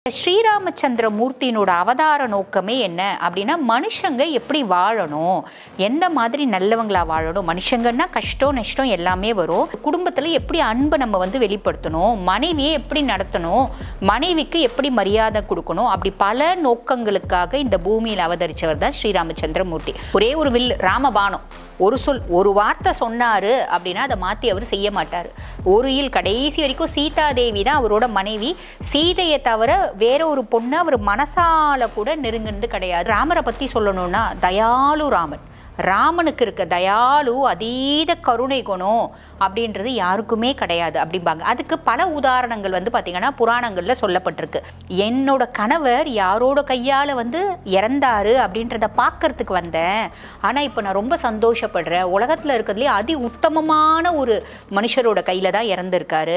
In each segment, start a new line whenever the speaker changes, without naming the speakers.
ஸ்ரீராமச்சந்திர மூர்த்தியினோட அவதார நோக்கமே என்ன அப்படின்னா மனுஷங்க எப்படி வாழணும் எந்த மாதிரி நல்லவங்களா வாழணும் மனுஷங்கன்னா கஷ்டம் நஷ்டம் எல்லாமே வரும் குடும்பத்தில் எப்படி அன்பை நம்ம வந்து வெளிப்படுத்தணும் மனைவியை எப்படி நடத்தணும் மனைவிக்கு எப்படி மரியாதை கொடுக்கணும் அப்படி பல நோக்கங்களுக்காக இந்த பூமியில் அவதரிச்சவர் தான் ஸ்ரீராமச்சந்திர மூர்த்தி ஒரே ஒரு வில் ராமபானம் ஒரு சொல் ஒரு வார்த்தை சொன்னாரு அப்படின்னா அதை மாற்றி அவர் செய்ய மாட்டார் ஒரு இல் கடைசி வரைக்கும் சீதா தேவி தான் அவரோட மனைவி சீதையை தவிர வேற ஒரு பொண்ணு அவர் மனசால கூட நெருங்கினது கிடையாது ராமரை பற்றி சொல்லணும்னா தயாளு ராமன் ராமனுக்கு இருக்க தயாளு அதீத கருணை குணம் அப்படின்றது யாருக்குமே கிடையாது அப்படிம்பாங்க அதுக்கு பல உதாரணங்கள் வந்து பார்த்திங்கன்னா புராணங்களில் சொல்லப்பட்டிருக்கு என்னோட கணவர் யாரோட கையால் வந்து இறந்தாரு அப்படின்றத பார்க்கறதுக்கு வந்தேன் ஆனால் இப்போ நான் ரொம்ப சந்தோஷப்படுறேன் உலகத்தில் இருக்கிறதுலே அதி உத்தமமான ஒரு மனுஷரோட கையில் தான் இறந்துருக்காரு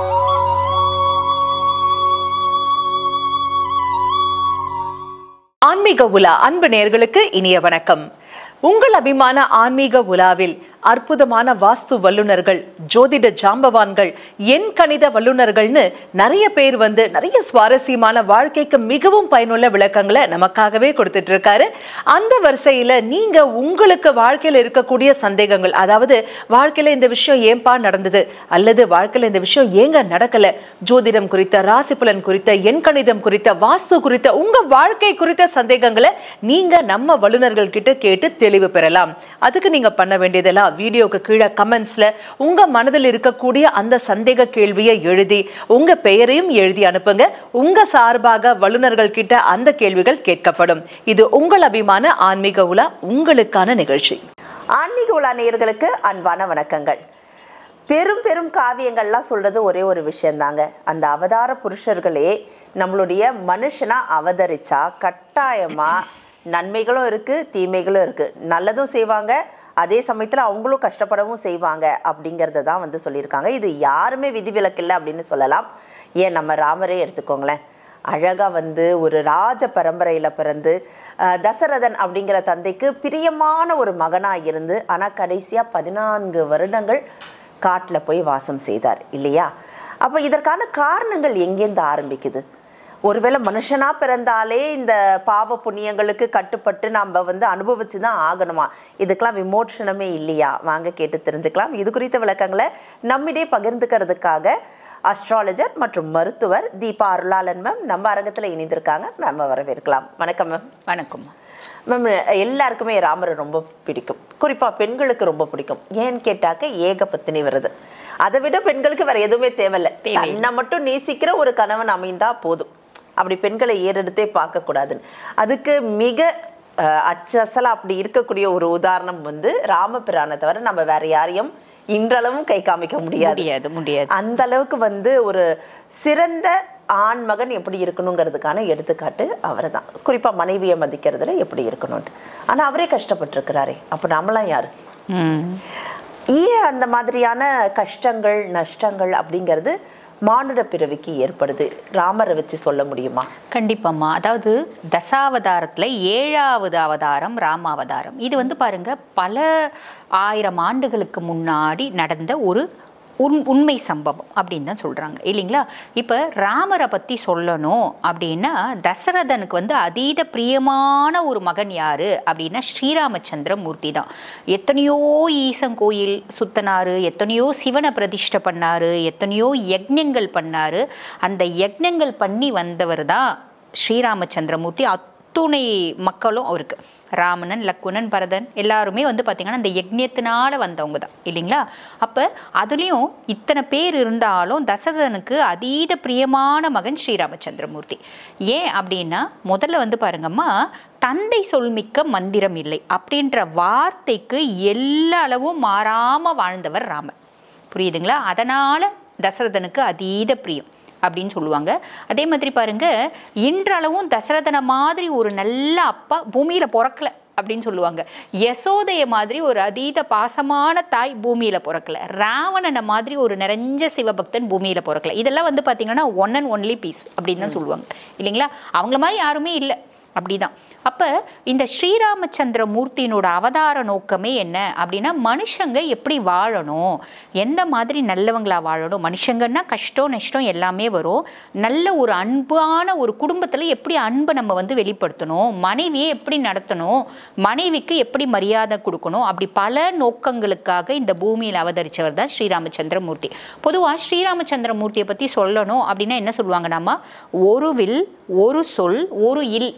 ஆன்மீக உலா அன்பு நேயர்களுக்கு இனிய வணக்கம் உங்கள் அபிமான ஆன்மீக உலாவில் அற்புதமான வாஸ்து வல்லுனர்கள் ஜோதிட ஜாம்பவான்கள் எண் கணித வல்லுனர்கள்னு நிறைய பேர் வந்து நிறைய சுவாரஸ்யமான வாழ்க்கைக்கு மிகவும் பயனுள்ள விளக்கங்களை நமக்காகவே கொடுத்துட்டு இருக்காரு அந்த வரிசையில நீங்க உங்களுக்கு வாழ்க்கையில இருக்கக்கூடிய சந்தேகங்கள் அதாவது வாழ்க்கையில இந்த விஷயம் ஏன்பா நடந்தது அல்லது வாழ்க்கையில இந்த விஷயம் ஏங்க நடக்கல ஜோதிடம் குறித்த ராசி பலன் குறித்த எண் கணிதம் குறித்த வாஸ்து குறித்த உங்க வாழ்க்கை குறித்த சந்தேகங்களை நீங்க நம்ம வல்லுநர்கள் கிட்ட கேட்டு தெளிவு பெறலாம் அதுக்கு நீங்க பண்ண வேண்டியதெல்லாம் வீடியோக்கு கீழே கமெண்ட்ஸ்ல உங்க மனதில் இருக்கக்கூடிய அந்த சந்தேக கேள்வியை எழுதி உங்க பெயரையும் எழுதி அனுப்புங்க உங்க சார்பாக வல்லுநர்கள் கிட்ட அந்த கேள்விகள் கேட்கப்படும் இது உங்கள் அபிமான ஆன்மீக உலா உங்களுக்கான நிகழ்ச்சி
ஆன்மீக உலா நேயர்களுக்கு அன்பான வணக்கங்கள் பெரும் பெரும் காவியங்கள்லாம் சொல்றது ஒரே ஒரு விஷயந்தாங்க அந்த அவதார புருஷர்களே நம்மளுடைய மனுஷனா அவதரிச்சா கட்டாயமா நன்மைகளும் இருக்கு தீமைகளும் இருக்கு நல்லதும் செய்வாங்க அதே சமயத்தில் அவங்களும் கஷ்டப்படவும் செய்வாங்க அப்படிங்கிறத தான் வந்து சொல்லியிருக்காங்க இது யாருமே விதிவிலக்கு இல்லை அப்படின்னு சொல்லலாம் ஏன் நம்ம ராமரே எடுத்துக்கோங்களேன் அழகாக வந்து ஒரு ராஜ பரம்பரையில் பிறந்து அஹ், தசரதன் அப்படிங்கிற தந்தைக்கு பிரியமான ஒரு மகனாக இருந்து ஆனால் கடைசியாக பதினான்கு வருடங்கள் காட்டில் போய் வாசம் செய்தார் இல்லையா அப்போ இதற்கான காரணங்கள் எங்கேருந்து ஆரம்பிக்குது ஒருவேளை மனுஷனா பிறந்தாலே இந்த பாவ புண்ணியங்களுக்கு கட்டுப்பட்டு நம்ம வந்து அனுபவிச்சு தான் ஆகணுமா இதுக்கெல்லாம் விமோச்சனமே இல்லையா வாங்க கேட்டு தெரிஞ்சுக்கலாம் இது குறித்த விளக்கங்களை நம்மிடையே பகிர்ந்துக்கிறதுக்காக அஸ்ட்ராலஜர் மற்றும் மருத்துவர் தீபா அருளாளன் மேம் நம்ம அரங்கத்தில் இணைந்திருக்காங்க மேம் வரவேற்கலாம் வணக்கம் மேம்
வணக்கம்
மேம் எல்லாருக்குமே ராமரை ரொம்ப பிடிக்கும் குறிப்பாக பெண்களுக்கு ரொம்ப பிடிக்கும் ஏன்னு கேட்டாக்க ஏக பத்தினி வருது அதை விட பெண்களுக்கு வேற எதுவுமே தேவையில்லை
தேவையில்லை.
தன்னை மட்டும் நேசிக்கிற ஒரு கணவன் அமைந்தா போதும் அப்படி பெண்களை ஏறெடுத்தே பார்க்கக்கூடாதுன்னு அதுக்கு மிக அஹ், அச்சசலா அப்படி இருக்கக்கூடிய ஒரு உதாரணம் வந்து ராமபிரானை தவிர நம்ம வேற யாரையும் இன்றளவும் கை காமிக்க முடியாது
முடியாது முடியாது
அந்த அளவுக்கு வந்து ஒரு சிறந்த ஆண் மகன் எப்படி இருக்கணுங்கிறதுக்கான எடுத்துக்காட்டு அவர் தான் குறிப்பாக மனைவியை மதிக்கிறதுல எப்படி இருக்கணும்ட்டு ஆனால் அவரே கஷ்டப்பட்டிருக்கிறாரே அப்போ நம்மளாம் யார்
ம்
ஏன் அந்த மாதிரியான கஷ்டங்கள் நஷ்டங்கள் அப்படிங்கிறது மானுட பிறவிக்கு ஏற்படுது ராமரை வச்சு சொல்ல முடியுமா
கண்டிப்பாம்மா அதாவது தசாவதாரத்தில் ஏழாவது அவதாரம் ராமாவதாரம் இது வந்து பாருங்க பல ஆயிரம் ஆண்டுகளுக்கு முன்னாடி நடந்த ஒரு உண் உண்மை சம்பவம் அப்படின்னு தான் சொல்கிறாங்க இல்லைங்களா இப்போ ராமரை பற்றி சொல்லணும் அப்படின்னா தசரதனுக்கு வந்து அதீத பிரியமான ஒரு மகன் யார் அப்படின்னா ஸ்ரீராமச்சந்திர மூர்த்தி தான் எத்தனையோ ஈசன் கோயில் சுத்தனாரு எத்தனையோ சிவனை பிரதிஷ்டை பண்ணாரு எத்தனையோ யக்ஞங்கள் பண்ணாரு அந்த யக்ஞங்கள் பண்ணி வந்தவர் தான் ஸ்ரீராமச்சந்திரமூர்த்தி அத்துணை மக்களும் அவருக்கு ராமனன் லக்குனன் பரதன் எல்லாருமே வந்து பார்த்திங்கன்னா இந்த யக்ஞத்தினால வந்தவங்க தான் இல்லைங்களா அப்போ அதுலேயும் இத்தனை பேர் இருந்தாலும் தசரதனுக்கு அதீத பிரியமான மகன் ஸ்ரீராமச்சந்திரமூர்த்தி ஏன் அப்படின்னா முதல்ல வந்து பாருங்கம்மா தந்தை சொல்மிக்க மந்திரம் இல்லை அப்படின்ற வார்த்தைக்கு எல்லா அளவும் மாறாமல் வாழ்ந்தவர் ராமர் புரியுதுங்களா அதனால் தசரதனுக்கு அதீத பிரியம் அப்படின்னு சொல்லுவாங்க அதே மாதிரி பாருங்க இன்றளவும் தசரதனை மாதிரி ஒரு நல்ல அப்பா பூமியில பிறக்கல அப்படின்னு சொல்லுவாங்க யசோதைய மாதிரி ஒரு அதீத பாசமான தாய் பூமியில பிறக்கல ராவணனை மாதிரி ஒரு நிறைஞ்ச சிவபக்தன் பூமியில பிறக்கல இதெல்லாம் வந்து பாத்தீங்கன்னா ஒன் அண்ட் ஒன்லி பீஸ் அப்படின்னு தான் சொல்லுவாங்க இல்லைங்களா அவங்கள மாதிரி யாருமே இல்லை அப்படிதான் அப்ப இந்த ஸ்ரீராமச்சந்திர மூர்த்தியினோட அவதார நோக்கமே என்ன அப்படின்னா மனுஷங்க எப்படி வாழணும் எந்த மாதிரி நல்லவங்களா வாழணும் மனுஷங்கன்னா கஷ்டம் நஷ்டம் எல்லாமே வரும் நல்ல ஒரு அன்பான ஒரு குடும்பத்துல எப்படி அன்பை நம்ம வந்து வெளிப்படுத்தணும் மனைவியை எப்படி நடத்தணும் மனைவிக்கு எப்படி மரியாதை கொடுக்கணும் அப்படி பல நோக்கங்களுக்காக இந்த பூமியில் அவதரிச்சவர் தான் ஸ்ரீராமச்சந்திர மூர்த்தி பொதுவா ஸ்ரீராமச்சந்திர மூர்த்தியை பத்தி சொல்லணும் அப்படின்னா என்ன சொல்லுவாங்க நாம ஒரு வில் ஒரு சொல் ஒரு இல்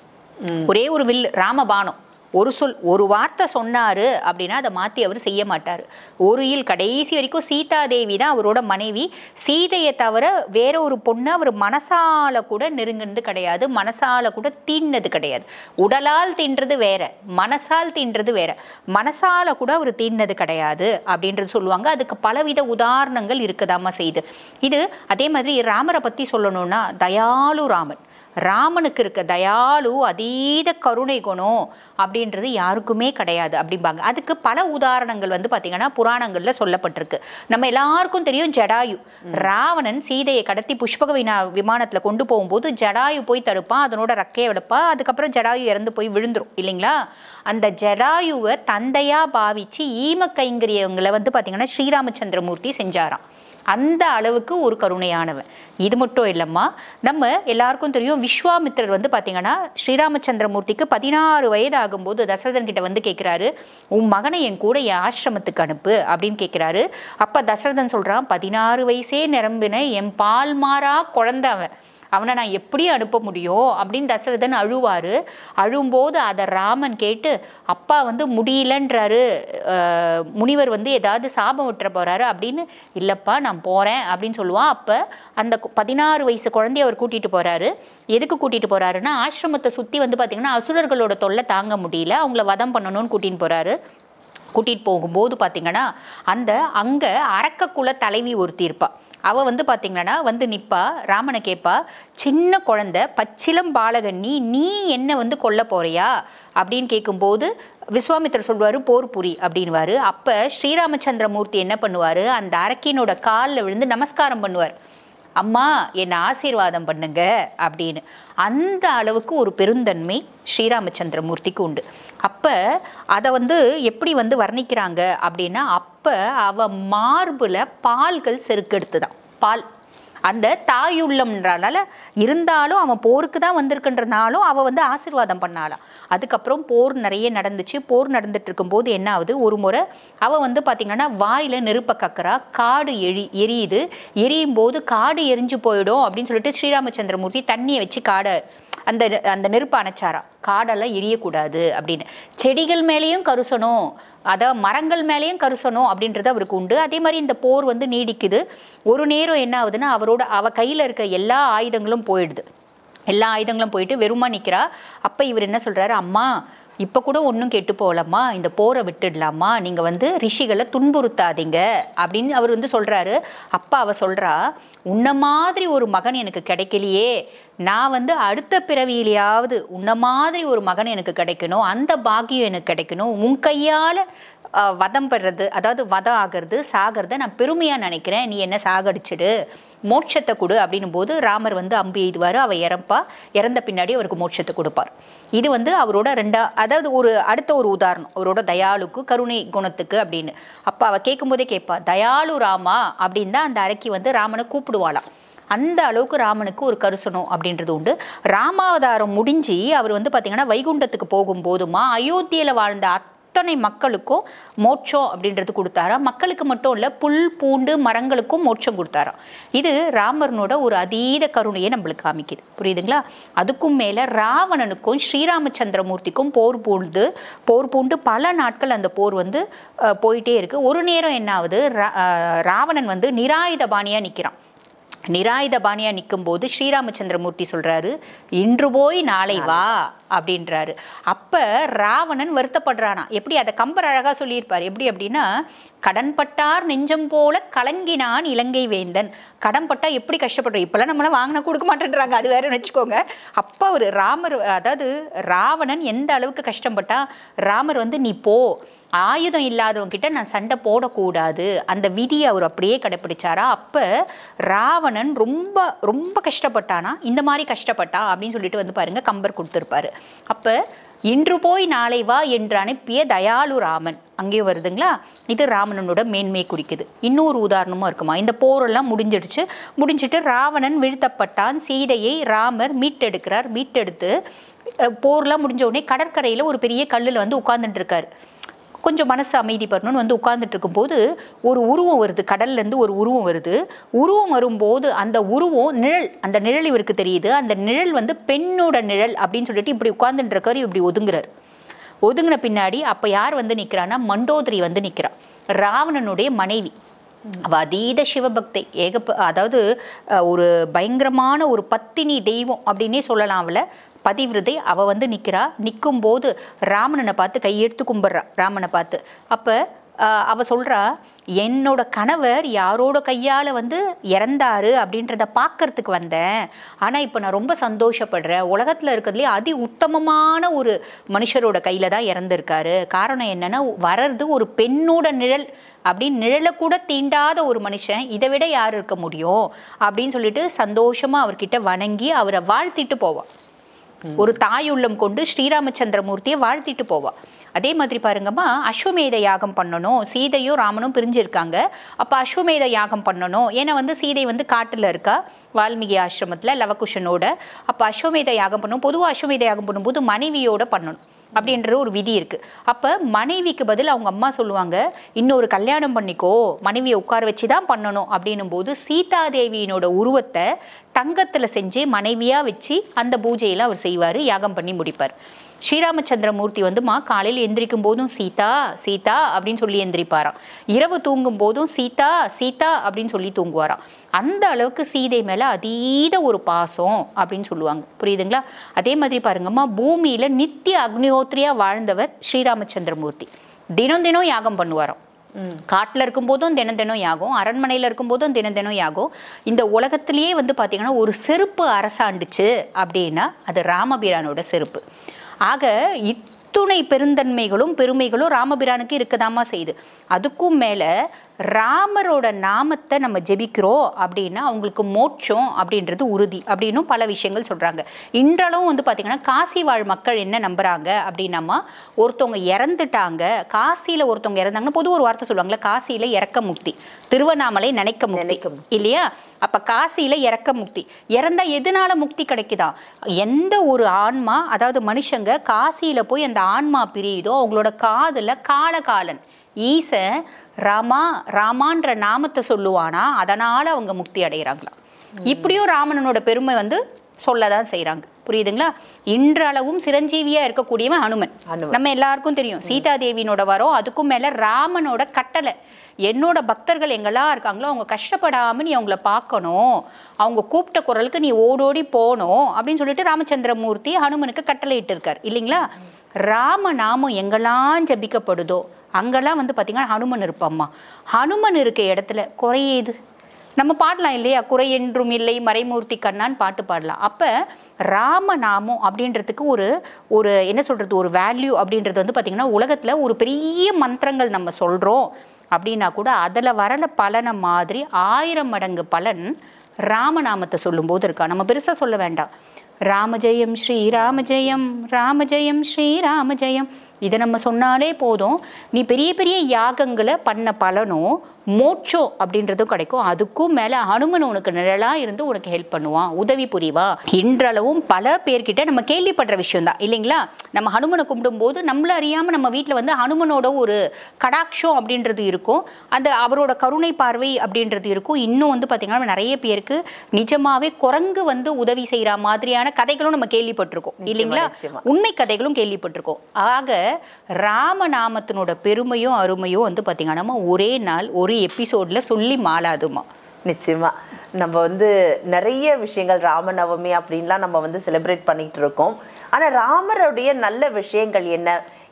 ஒரே ஒரு வில் ராமபானம் ஒரு சொல் ஒரு வார்த்தை சொன்னாரு அப்படின்னா அதை மாத்தி அவர் செய்ய மாட்டார் ஒரு இல் கடைசி வரைக்கும் சீதா தேவி தான் அவரோட மனைவி சீதையை தவிர வேற ஒரு பொண்ணு அவர் மனசால கூட நெருங்கினது கிடையாது மனசால கூட தீண்டது கிடையாது உடலால் தீன்றது வேற மனசால் தீன்றது வேற மனசால கூட அவர் தீண்டது கிடையாது அப்படின்றது சொல்லுவாங்க அதுக்கு பலவித உதாரணங்கள் இருக்குதாமா செய்து இது அதே மாதிரி ராமரை பத்தி சொல்லணும்னா தயாளு ராமன் ராமனுக்கு இருக்க தயாளு அதீத கருணை குணம் அப்படின்றது யாருக்குமே கிடையாது அப்படிம்பாங்க அதுக்கு பல உதாரணங்கள் வந்து பார்த்தீங்கன்னா புராணங்களில் சொல்லப்பட்டிருக்கு நம்ம எல்லாருக்கும் தெரியும் ஜடாயு ராவணன் சீதையை கடத்தி புஷ்பக வினா விமானத்தில் கொண்டு போகும்போது ஜடாயு போய் தடுப்பான் அதனோட ரக்கையை விளப்பா அதுக்கப்புறம் ஜடாயு இறந்து போய் விழுந்துரும் இல்லைங்களா அந்த ஜடாயுவை தந்தையா பாவிச்சு ஈம கைங்கரியவங்களை வந்து பார்த்தீங்கன்னா ஸ்ரீராமச்சந்திரமூர்த்தி செஞ்சாராம் அந்த அளவுக்கு ஒரு கருணையானவன் இது மட்டும் இல்லைம்மா நம்ம எல்லாருக்கும் தெரியும் விஸ்வாமித்திரர் வந்து பார்த்தீங்கன்னா ஸ்ரீராமச்சந்திரமூர்த்திக்கு பதினாறு வயது ஆகும்போது தசரதன் கிட்ட வந்து கேட்குறாரு உன் மகனை என் கூட என் ஆசிரமத்துக்கு அனுப்பு அப்படின்னு கேட்குறாரு அப்போ தசரதன் சொல்கிறான் பதினாறு வயசே நிரம்பின என் பால் மாறா குழந்தை அவன் அவனை நான் எப்படி அனுப்ப முடியும் அப்படின்னு தசரதன் அழுவாரு அழும்போது அதை ராமன் கேட்டு அப்பா வந்து முடியலன்றாரு அஹ், முனிவர் வந்து ஏதாவது சாபம் விட்டுற போறாரு அப்படின்னு இல்லப்பா நான் போறேன் அப்படின்னு சொல்லுவான் அப்ப அந்த கு- பதினாறு வயசு குழந்தைய அவர் கூட்டிட்டு போறாரு எதுக்கு கூட்டிட்டு போறாருன்னா ஆசிரமத்தை சுத்தி வந்து பாத்தீங்கன்னா அசுரர்களோட தொல்லை தாங்க முடியல அவங்கள வதம் பண்ணணும்னு கூட்டின்னு போறாரு கூட்டிட்டு போகும்போது பாத்தீங்கன்னா அந்த அங்க அரக்கக்குல தலைவி ஒருத்தி இருப்பா அவ வந்து பாத்தீங்கன்னா வந்து நிப்பா ராமனை கேட்பா சின்ன குழந்தை பச்சிலம் பாலகண்ணி நீ என்ன வந்து கொல்ல போறியா அப்படின்னு கேட்கும்போது விஸ்வாமித்திரர் சொல்வாரு போர் புரி அப்படின்வாரு அப்ப ஸ்ரீராமச்சந்திரமூர்த்தி என்ன பண்ணுவாரு அந்த அரக்கினோட காலில் விழுந்து நமஸ்காரம் பண்ணுவார் அம்மா என்னை ஆசீர்வாதம் பண்ணுங்க அப்படின்னு அந்த அளவுக்கு ஒரு பெருந்தன்மை ஸ்ரீராமச்சந்திரமூர்த்திக்கு உண்டு அப்ப அதை வந்து எப்படி வந்து வர்ணிக்கிறாங்க அப்படின்னா அப்ப அவ மார்புல பால்கள் செருக்கெடுத்துதான் பால் அந்த தாயுள்ளம்ன்றனால இருந்தாலும் அவன் போருக்கு தான் வந்திருக்குன்றனாலும் அவ வந்து ஆசீர்வாதம் பண்ணாளாம் அதுக்கப்புறம் போர் நிறைய நடந்துச்சு போர் நடந்துட்டு இருக்கும்போது என்ன ஆகுது ஒரு முறை அவ வந்து பாத்தீங்கன்னா வாயில நெருப்ப கக்கறா காடு எரி எரியுது எரியும் போது காடு எரிஞ்சு போயிடும் அப்படின்னு சொல்லிட்டு ஸ்ரீராமச்சந்திரமூர்த்தி தண்ணியை வச்சு காடை அந்த அந்த நெருப்பு அணைச்சாரா காடெல்லாம் எரியக்கூடாது அப்படின்னு செடிகள் மேலேயும் கருசணும் அதான் மரங்கள் மேலேயும் கருசணும் அப்படின்றது அவருக்கு உண்டு அதே மாதிரி இந்த போர் வந்து நீடிக்குது ஒரு நேரம் என்ன ஆகுதுன்னா அவரோட அவ கையில இருக்க எல்லா ஆயுதங்களும் போயிடுது எல்லா ஆயுதங்களும் போயிட்டு வெறுமா நிக்கிறா அப்ப இவர் என்ன சொல்றாரு அம்மா இப்ப கூட ஒன்றும் கெட்டு போகலம்மா இந்த போரை விட்டுடலாமா நீங்க வந்து ரிஷிகளை துன்புறுத்தாதீங்க அப்படின்னு அவர் வந்து சொல்றாரு அப்பா அவ சொல்றா உன்ன மாதிரி ஒரு மகன் எனக்கு கிடைக்கலையே நான் வந்து அடுத்த பிறவியிலையாவது உன்ன மாதிரி ஒரு மகன் எனக்கு கிடைக்கணும் அந்த பாக்கியம் எனக்கு கிடைக்கணும் உன் கையால அஹ், வதம் பெறது அதாவது வதம் ஆகிறது சாகிறத நான் பெருமையா நினைக்கிறேன் நீ என்ன சாகடிச்சிடு மோட்சத்தை கொடு அப்படின்னும் போது ராமர் வந்து அம்பு எய்துவார் அவ இறப்பா இறந்த பின்னாடி அவருக்கு மோட்சத்தை கொடுப்பார் இது வந்து அவரோட ரெண்டா அதாவது ஒரு அடுத்த ஒரு உதாரணம் அவரோட தயாளுக்கு கருணை குணத்துக்கு அப்படின்னு அப்ப அவ கேட்கும்போதே கேட்பா தயாளு ராமா அப்படின்னு தான் அந்த அரக்கி வந்து ராமனை கூப்பிடுவாளாம் அந்த அளவுக்கு ராமனுக்கு ஒரு கருசனம் அப்படின்றது உண்டு ராமாவதாரம் முடிஞ்சு அவர் வந்து பார்த்தீங்கன்னா வைகுண்டத்துக்கு போகும்போதுமா அயோத்தியில வாழ்ந்த அத்தனை மக்களுக்கும் மோட்சம் அப்படின்றது கொடுத்தாரா மக்களுக்கு மட்டும் இல்ல புல் பூண்டு மரங்களுக்கும் மோட்சம் கொடுத்தாராம் இது ராமர்னோட ஒரு அதீத கருணையை நம்மளுக்கு காமிக்குது புரியுதுங்களா அதுக்கும் மேல ராவணனுக்கும் ஸ்ரீராமச்சந்திரமூர்த்திக்கும் போர் பூண்டு போர் பூண்டு பல நாட்கள் அந்த போர் வந்து அஹ், போயிட்டே இருக்கு ஒரு நேரம் என்ன ஆகுது ரா- அஹ், ராவணன் வந்து நிராயுத பாணியா நிக்கிறான் நிராயுத பாணியா நிற்கும் போது ஸ்ரீராமச்சந்திரமூர்த்தி சொல்றாரு இன்று போய் நாளை வா அப்படின்றாரு அப்ப ராவணன் வருத்தப்படுறானா எப்படி அதை கம்பர் அழகா சொல்லியிருப்பார் எப்படி அப்படின்னா கடன்பட்டார் நெஞ்சம் போல கலங்கினான் இலங்கை வேந்தன் கடன் பட்டா எப்படி கஷ்டப்படுறோம் இப்பெல்லாம் நம்மளாம் வாங்கினா கொடுக்க மாட்டேன்றாங்க அது வேற வச்சுக்கோங்க அப்ப அவர் ராமர் அதாவது ராவணன் எந்த அளவுக்கு கஷ்டப்பட்டா ராமர் வந்து நீ போ ஆயுதம் இல்லாதவங்க கிட்ட நான் சண்டை போடக்கூடாது அந்த விதியை அவர் அப்படியே கடைப்பிடிச்சாரா அப்ப ராவணன் ரொம்ப ரொம்ப கஷ்டப்பட்டானா இந்த மாதிரி கஷ்டப்பட்டா அப்படின்னு சொல்லிட்டு வந்து பாருங்க கம்பர் கொடுத்துருப்பாரு அப்ப இன்று போய் நாளை வா என்று அனுப்பிய தயாளு ராமன் அங்கேயும் வருதுங்களா இது ராவணனோட மேன்மையை குறிக்குது இன்னொரு உதாரணமும் இருக்குமா இந்த போரெல்லாம் முடிஞ்சிடுச்சு முடிஞ்சிட்டு ராவணன் வீழ்த்தப்பட்டான் சீதையை ராமர் மீட்டெடுக்கிறார் மீட்டெடுத்து அஹ், போர்லாம் முடிஞ்ச உடனே கடற்கரையில ஒரு பெரிய கல்லுல வந்து உட்கார்ந்துட்டு இருக்காரு கொஞ்சம் மனசு அமைதி பண்ணணும்னு வந்து உட்கார்ந்துட்டு இருக்கும்போது ஒரு உருவம் வருது கடல்ல இருந்து ஒரு உருவம் வருது உருவம் வரும்போது அந்த உருவம் நிழல் அந்த நிழல் இவருக்கு தெரியுது அந்த நிழல் வந்து பெண்ணோட நிழல் அப்படின்னு சொல்லிட்டு இப்படி உட்கார்ந்துட்டு இருக்காரு இப்படி ஒதுங்குறாரு ஒதுங்கின பின்னாடி அப்ப யார் வந்து நிக்கிறான்னா மண்டோதரி வந்து நிக்கிறா ராவணனுடைய மனைவி அவ அதீத சிவபக்தை ஏகப்ப அதாவது அஹ், ஒரு பயங்கரமான ஒரு பத்தினி தெய்வம் அப்படின்னே சொல்லலாம் அவளை பதிவிரதை அவ வந்து நிக்கிறா நிற்கும் போது ராமணனை பார்த்து கையெடுத்து கும்பிட்றா ராமனை பார்த்து அப்ப அஹ், அவ சொல்றா என்னோட கணவர் யாரோட கையால வந்து இறந்தாரு அப்படின்றத பார்க்கறதுக்கு வந்தேன் ஆனா இப்போ நான் ரொம்ப சந்தோஷப்படுறேன் உலகத்துல இருக்கிறதுலே அதி உத்தமமான ஒரு மனுஷரோட கையில தான் இறந்திருக்காரு காரணம் என்னன்னா வர்றது ஒரு பெண்ணோட நிழல் அப்படின்னு நிழலை கூட தீண்டாத ஒரு மனுஷன் இதை விட யார் இருக்க முடியும் அப்படின்னு சொல்லிட்டு சந்தோஷமா அவர்கிட்ட வணங்கி அவரை வாழ்த்திட்டு போவா ஒரு தாய் உள்ளம் கொண்டு ஸ்ரீராமச்சந்திரமூர்த்தியை வாழ்த்திட்டு போவா அதே மாதிரி பாருங்கம்மா அஸ்வமேத யாகம் பண்ணணும் சீதையும் ராமனும் பிரிஞ்சிருக்காங்க அப்ப அஸ்வமேத யாகம் பண்ணணும் ஏன்னா வந்து சீதை வந்து காட்டுல இருக்கா வால்மீகி ஆசிரமத்துல லவகுஷனோட அப்ப அஸ்வமேத யாகம் பண்ணணும் பொதுவா அஸ்வமேத யாகம் பண்ணும்போது மனைவியோட பண்ணணும் அப்படின்ற ஒரு விதி இருக்கு அப்ப மனைவிக்கு பதில் அவங்க அம்மா சொல்லுவாங்க இன்னொரு கல்யாணம் பண்ணிக்கோ மனைவியை உட்கார வச்சு தான் பண்ணணும் அப்படின்னும் போது சீதாதேவியினோட உருவத்தை தங்கத்துல செஞ்சு மனைவியா வச்சு அந்த பூஜையில அவர் செய்வாரு யாகம் பண்ணி முடிப்பார் ஸ்ரீராமச்சந்திரமூர்த்தி வந்துமா காலையில் எந்திரிக்கும் போதும் சீதா சீதா அப்படின்னு சொல்லி எந்திரிப்பாராம் இரவு தூங்கும் போதும் சீதா சீதா அப்படின்னு சொல்லி தூங்குவாராம் அந்த அளவுக்கு சீதை மேல அதீத ஒரு பாசம் அப்படின்னு சொல்லுவாங்க புரியுதுங்களா அதே மாதிரி பாருங்கம்மா பூமியில நித்திய அக்னிஹோத்ரியா வாழ்ந்தவர் ஸ்ரீராமச்சந்திரமூர்த்தி தினம் தினம் யாகம் பண்ணுவாராம் காட்டுல இருக்கும்போதும் தினம் தினம் யாகம் அரண்மனையில இருக்கும்போதும் தினம் தினம் யாகம் இந்த உலகத்திலேயே வந்து பாத்தீங்கன்னா ஒரு செருப்பு அரசாண்டுச்சு அப்படின்னா அது ராமபிரானோட செருப்பு ஆக இத்துணை பெருந்தன்மைகளும் பெருமைகளும் ராமபிரானுக்கு இருக்கதாமா செய்யுது அதுக்கும் மேல ராமரோட நாமத்தை நம்ம ஜெபிக்கிறோம் அப்படின்னா அவங்களுக்கு மோட்சம் அப்படின்றது உறுதி அப்படின்னும் பல விஷயங்கள் சொல்றாங்க இன்றளவும் வந்து பாத்தீங்கன்னா காசி வாழ் மக்கள் என்ன நம்புறாங்க அப்படின்னம்மா ஒருத்தவங்க இறந்துட்டாங்க காசியில ஒருத்தவங்க இறந்தாங்கன்னா பொது ஒரு வார்த்தை சொல்லுவாங்கல்ல காசியில இறக்க முக்தி திருவண்ணாமலை நினைக்க முக்தி
நினைக்க
இல்லையா அப்ப காசியில இறக்க முக்தி இறந்தா எதனால முக்தி கிடைக்குதா எந்த ஒரு ஆன்மா அதாவது மனுஷங்க காசியில போய் அந்த ஆன்மா பிரியுதோ அவங்களோட காதுல காலகாலன் ஈசன் ராமா ராமான்ற நாமத்தை சொல்லுவானா அதனால அவங்க முக்தி அடைகிறாங்களாம் இப்படியும் ராமனனோட பெருமை வந்து சொல்லதான் செய்றாங்க புரியுதுங்களா இன்றளவும் சிரஞ்சீவியா இருக்கக்கூடியவன் ஹனுமன்
ஹனுமன்.
நம்ம எல்லாருக்கும் தெரியும் சீதா தேவியினோட வரோம் அதுக்கும் மேல ராமனோட கட்டளை என்னோட பக்தர்கள் எங்கெல்லாம் இருக்காங்களோ அவங்க கஷ்டப்படாம நீ அவங்கள பார்க்கணும் அவங்க கூப்பிட்ட குரலுக்கு நீ ஓடோடி போகணும் அப்படின்னு சொல்லிட்டு ராமச்சந்திரமூர்த்தி ஹனுமனுக்கு கட்டளை இருக்கார் இல்லைங்களா ராம நாமம் எங்கெல்லாம் ஜபிக்கப்படுதோ அங்கெல்லாம் வந்து பாத்தீங்கன்னா ஹனுமன் இருப்பம்மா ஹனுமன் இருக்க இடத்துல குறையேது நம்ம பாடலாம் இல்லையா குறை என்றும் இல்லை மறைமூர்த்தி கண்ணான்னு பாட்டு பாடலாம் அப்ப ராமநாமம் அப்படின்றதுக்கு ஒரு ஒரு என்ன சொல்றது ஒரு வேல்யூ அப்படின்றது வந்து பாத்தீங்கன்னா உலகத்துல ஒரு பெரிய மந்திரங்கள் நம்ம சொல்றோம் அப்படின்னா கூட அதுல வரல பலனை மாதிரி ஆயிரம் மடங்கு பலன் ராமநாமத்தை சொல்லும்போது இருக்கா நம்ம பெருசா சொல்ல வேண்டாம் ராமஜெயம் ஸ்ரீ ராமஜெயம் ராமஜெயம் ஸ்ரீ ராமஜெயம் இதை நம்ம சொன்னாலே போதும் நீ பெரிய பெரிய யாகங்களை பண்ண பலனும் மோட்சம் அப்படின்றதும் கிடைக்கும் அதுக்கும் மேல ஹனுமன் உனக்கு நிழலா இருந்து உனக்கு ஹெல்ப் பண்ணுவான் உதவி புரிவா இன்றளவும் பல பேர்கிட்ட நம்ம கேள்விப்படுற விஷயம் தான் இல்லைங்களா நம்ம ஹனுமனை கும்பிடும்போது நம்மள அறியாம நம்ம வீட்டில் வந்து ஹனுமனோட ஒரு கடாட்சம் அப்படின்றது இருக்கும் அந்த அவரோட கருணை பார்வை அப்படின்றது இருக்கும் இன்னும் வந்து பார்த்தீங்கன்னா நிறைய பேருக்கு நிஜமாவே குரங்கு வந்து உதவி செய்யற மாதிரியான கதைகளும் நம்ம கேள்விப்பட்டிருக்கோம்
நிச்சயமா,
இல்லைங்களா
நிச்சயமா.
உண்மை கதைகளும் கேள்விப்பட்டிருக்கோம் ஆக ராமநாமத்தினோட பெருமையும் அருமையும் வந்து பார்த்தீங்கன்னா ஒரே நாள் ஒரு எபிசோட்ல சொல்லி மாளாதுமா
நிச்சயமா நம்ம வந்து நிறைய விஷயங்கள் ராமநவமி அப்படின்லாம் நம்ம வந்து செலிப்ரேட் பண்ணிட்டு இருக்கோம் ஆனா ராமருடைய நல்ல விஷயங்கள் என்ன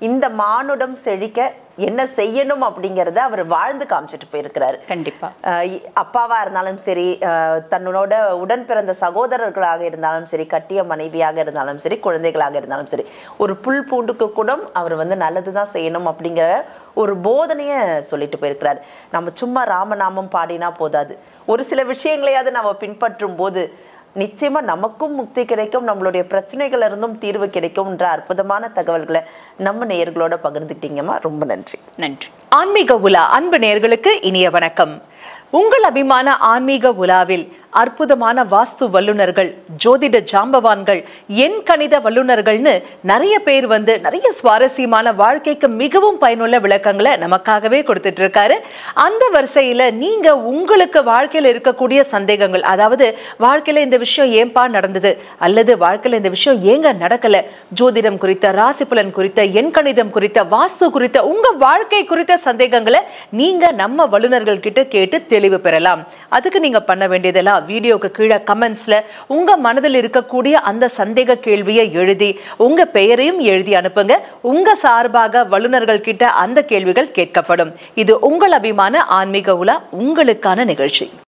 இந்த மானுடம் செழிக்க என்ன செய்யணும் அப்படிங்கிறத அவர் வாழ்ந்து காமிச்சிட்டு போயிருக்கிறாரு
கண்டிப்பா
அஹ் இ- அப்பாவா இருந்தாலும் சரி அஹ் தன்னோட உடன் பிறந்த சகோதரர்களாக இருந்தாலும் சரி கட்டிய மனைவியாக இருந்தாலும் சரி குழந்தைகளாக இருந்தாலும் சரி ஒரு புல் பூண்டுக்கு கூட அவர் வந்து நல்லதுதான் செய்யணும் அப்படிங்கிற ஒரு போதனையை சொல்லிட்டு போயிருக்கிறார் நம்ம சும்மா ராமநாமம் பாடினா போதாது ஒரு சில விஷயங்களையாவது நம்ம பின்பற்றும் போது நிச்சயமா நமக்கும் முக்தி கிடைக்கும் நம்மளுடைய பிரச்சனைகள் இருந்தும் தீர்வு கிடைக்கும்ன்ற அற்புதமான தகவல்களை நம்ம நேயர்களோட பகிர்ந்துக்கிட்டீங்கம்மா ரொம்ப நன்றி
நன்றி
ஆன்மீக உலா அன்பு நேயர்களுக்கு இனிய வணக்கம் உங்கள் அபிமான ஆன்மீக உலாவில் அற்புதமான வாஸ்து வல்லுனர்கள் ஜோதிட ஜாம்பவான்கள் எண் கணித வல்லுனர்கள்னு நிறைய பேர் வந்து நிறைய சுவாரஸ்யமான வாழ்க்கைக்கு மிகவும் பயனுள்ள விளக்கங்களை நமக்காகவே கொடுத்துட்டு இருக்காரு அந்த வரிசையில நீங்க உங்களுக்கு வாழ்க்கையில இருக்கக்கூடிய சந்தேகங்கள் அதாவது வாழ்க்கையில இந்த விஷயம் ஏன்பா நடந்தது அல்லது வாழ்க்கையில இந்த விஷயம் ஏங்க நடக்கல ஜோதிடம் குறித்த ராசி பலன் குறித்த எண் கணிதம் குறித்த வாஸ்து குறித்த உங்க வாழ்க்கை குறித்த சந்தேகங்களை நீங்க நம்ம வல்லுநர்கள் கிட்ட கேட்டு தெளிவு பெறலாம் அதுக்கு நீங்க பண்ண வேண்டியதெல்லாம் வீடியோக்கு கீழே கமெண்ட்ஸ்ல உங்க மனதில் இருக்கக்கூடிய அந்த சந்தேக கேள்வியை எழுதி உங்க பெயரையும் எழுதி அனுப்புங்க உங்க சார்பாக வல்லுநர்கள் கிட்ட அந்த கேள்விகள் கேட்கப்படும் இது உங்கள் அபிமான ஆன்மீக உலா உங்களுக்கான நிகழ்ச்சி